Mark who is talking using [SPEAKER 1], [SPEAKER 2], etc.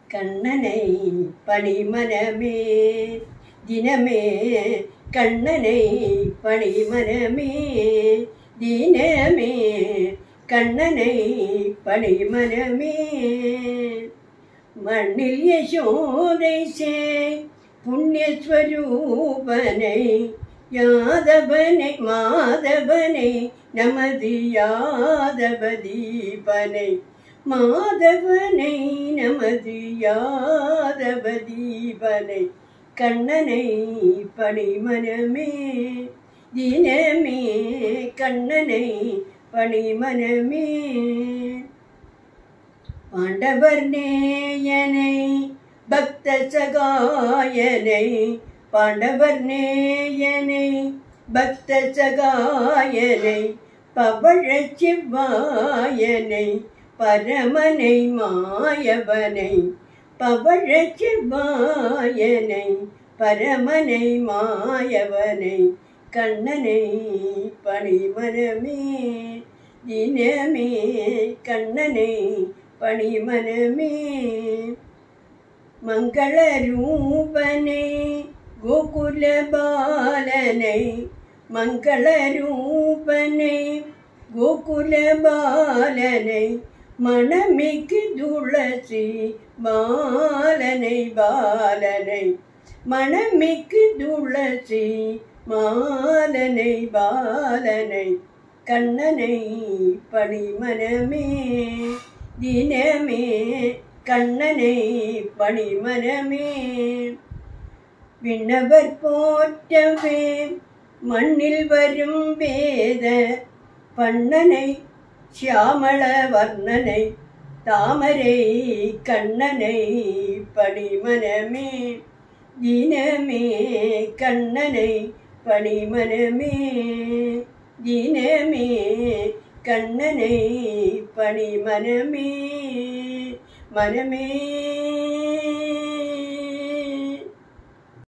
[SPEAKER 1] கண்ணனை பணிமனமே தினமே கண்ணனை பணிமனமே தினமே கண்ணனை பணிமனமே மண்ணில் யசோதை சே புண்ணியஸ்வரூபனை யாதவனை மாதவனை நமது யாதவதீபனை மாதவனை நமது யாதவதீபனை கண்ணனை பணிமனமே தினமே கண்ணனை பணிமனமே பாண்டவர் நேயனை பக்த சகாயனை பாண்டவர் நேயனை பக்த சகாயனை பவழச் செவ்வாயனை பரமனை மாயவனை பவழச் செவ்வாயனை பரமனை மாயவனை கண்ணனை பணிமனமே தினமே கண்ணனை பணிமனமே மங்கள ரூபனை கோகுல பாலனை மங்கள ரூபனை கோகுல பாலனை மணமிக்கு துளசி பாலனை பாலனை மணமிக்கு துளசி மாலனை பாலனை கண்ணனை பணிமனமே தினமே கண்ணனை பணிமனமே விண்ணவர் போற்றவே மண்ணில் வரும் வேத பண்ணனை சியாமள வர்ணனை தாமரை கண்ணனை பணிமனமே தினமே கண்ணனை பணிமனமே தினமே கண்ணனை பணிமனமே மனமே